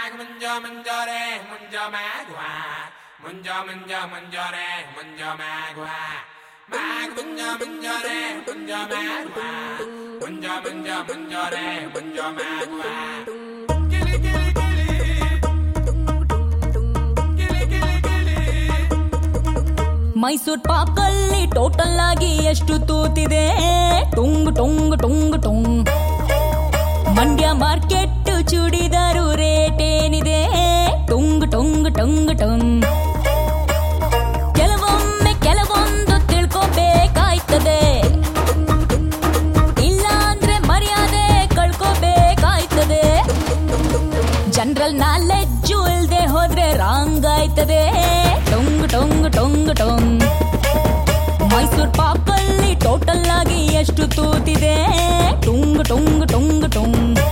ಮ್ಯಾಗ್ ಮುಂಜ ಮುಂಜಾರೆ ಮುಂಜ ಮ್ಯಾಗ್ ವಾ ಮುಂಜ ಮುಂಜ ಮುಂಜಾರೆ ಮುಂಜ ಮ್ಯಾಗ್ ವಾ ಮ್ಯಾಗ್ ಮುಂಜ ಮುಂಜಾರೆ ಮುಂಜ ಮ್ಯಾಗ್ ವಾ ಮುಂಜ ಮುಂಜ ಮುಂಜಾರೆ ಮುಂಜ ಮ್ಯಾಗ್ ವಾ ಗಿಲಿ ಗಿಲಿ ಗಿಲಿ ಗಿಲಿ ಗಿಲಿ ಗಿಲಿ ಮೈಸೂರ್ ಪಾಕಲ್ಲಿ ಟೋಟಲ್ ಆಗಿ ಎಷ್ಟು ತೂತಿದೆ ಟುಂಗ್ ಟುಂಗ್ ಟುಂಗ್ ಟುಂಗ್ ಮಂಡ್ಯ ಮಾರ್ಕೆಟ್ ಚೂಡಿದಾರು ರೇಟ್ ಏನಿದೆ ಟುಂಗ್ ಟುಂಗ್ ಟುಂಗ್ ಟುಂಗ್ ಕೆಲವೊಮ್ಮೆ ಕೆಲವೊಂದು ತಿಳ್ಕೋಬೇಕಾಯ್ತದೆ ಇಲ್ಲ ಅಂದ್ರೆ ಮರ್ಯಾದೆ ಕಳ್ಕೋಬೇಕಾಯ್ತದೆ ಜನರಲ್ ನಾಲೆಡ್ಜು ಇಲ್ದೆ ಹೋದ್ರೆ ರಾಂಗ್ ಆಯ್ತದೆ ಟೊಂಗ್ ಟೊಂಗ್ ಟೊಂಗ್ ಟೊಂಗ್ ಮೈಸೂರ್ ಪಾಕಲ್ಲಿ ಟೋಟಲ್ ಆಗಿ ಎಷ್ಟು ತೂತಿದೆ ಟುಂಗ್ ಟುಂಗ್ ಟುಂಗ್ ಟುಂಗ್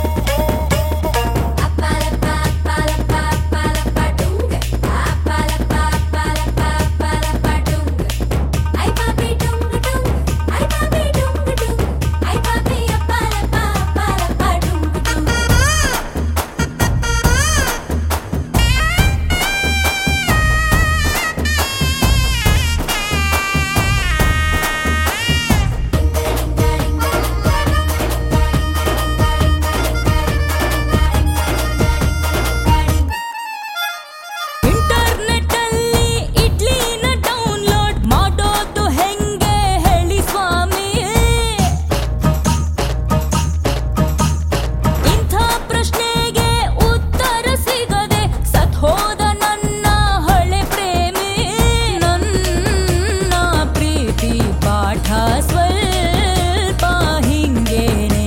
ಇಂಟರ್ನೆಟ್ ಅಲ್ಲಿ ಇಡ್ಲಿನ ಡೌನ್ಲೋಡ್ ಮಾಡೋದು ಹೆಂಗೆ ಹೇಳಿ ಸ್ವಾಮಿ ಇಂಥ ಪ್ರಶ್ನೆಗೆ ಉತ್ತರ ಸಿಗದೆ ಸತ್ ಹೋದ ನನ್ನ ಹಳೆ ಪ್ರೇಮಿ ನನ್ನ ಪ್ರೀತಿ ಪಾಠ ಸ್ವಲ್ಪ ಹಿಂಗೇನೆ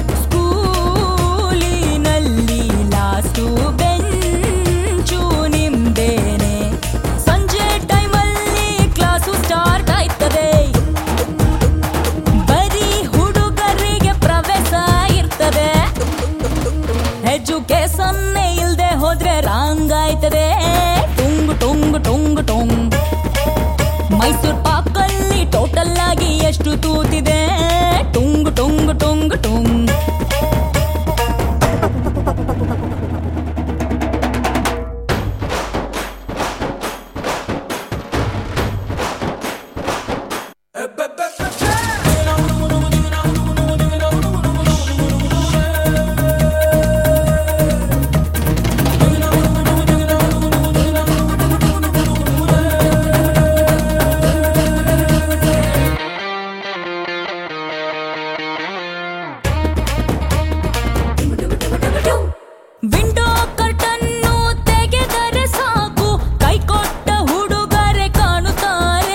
ಸ್ಕೂಲಿನಲ್ಲಿ ಲಾಸ್ಟು ಬೆಂಚು ನಿಮ್ದೇನೆ ಸಂಜೆ ಟೈಮಲ್ಲಿ ಕ್ಲಾಸು ಸ್ಟಾರ್ಟ್ ಆಯ್ತದೆ ಬರೀ ಹುಡುಗರಿಗೆ ಪ್ರವೇಶ ಇರ್ತದೆ ಎಜುಕೇಶನ್ ಇಲ್ದೆ ಹೋದ್ರೆ ರಾಂಗ್ ಆಯ್ತದೆ ಟುಂಗ್ ಟುಂಗ್ ಟುಂಗ್ ಟುಂಗ್ ಮೈಸೂರ್ ಪಾಕಲ್ಲಿ ಟೋಟಲ್ ಆಗಿ ಎಷ್ಟು ತೂತಿದೆ ಟುಂಗ್ ಟುಂಗ್ ಟುಂಗ್ ಟುಂಗ್ ವಿಂಡೋ ಕರ್ಟನ್ನು ತೆಗೆದರೆ ಸಾಕು ಕೈ ಕೊಟ್ಟ ಹುಡುಗರೆ ಕಾಣುತ್ತಾರೆ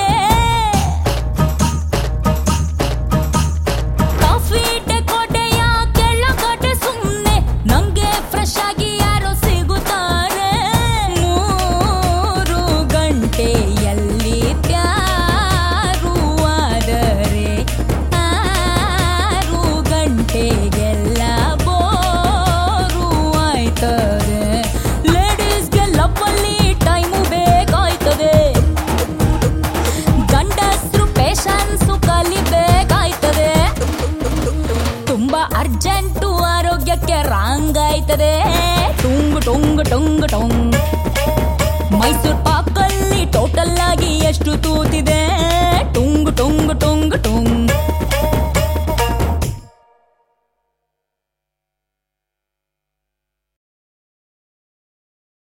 ಕಾಫಿ ಡೆಕೋಟೆಯ ಕೆಳಗಡೆ ಸುಮ್ಮನೆ ನಂಗೆ ಫ್ರೆಶ್ ಆಗಿ ಯಾರೋ ಸಿಗುತ್ತಾರೆ ಮೂರು ಗಂಟೆಯಲ್ಲಿ ಪ್ಯಾರು ಆದರೆ ಆರು ಗಂಟೆಗೆಲ್ಲ ಬೋರು ಆಯ್ತದೆ ಲೇಡೀಸ್ಗೆ ಲವ್ವಲ್ಲಿ ಟೈಮು ಬೇಕಾಯ್ತದೆ ಗಂಡಸ್ರು ಪೇಶನ್ಸು ಕಲಿಬೇಕಾಯ್ತದೆ ತುಂಬಾ ಅರ್ಜೆಂಟು ಆರೋಗ್ಯಕ್ಕೆ ರಾಂಗ್ ಆಯ್ತದೆ ಟುಂಗ್ ಟುಂಗ್ ಟುಂಗ್ ಟುಂಗ್ ಮೈಸೂರ್ ಪಾಕಲ್ಲಿ ಟೋಟಲ್ ಆಗಿ ಎಷ್ಟು ತೂತಿದೆ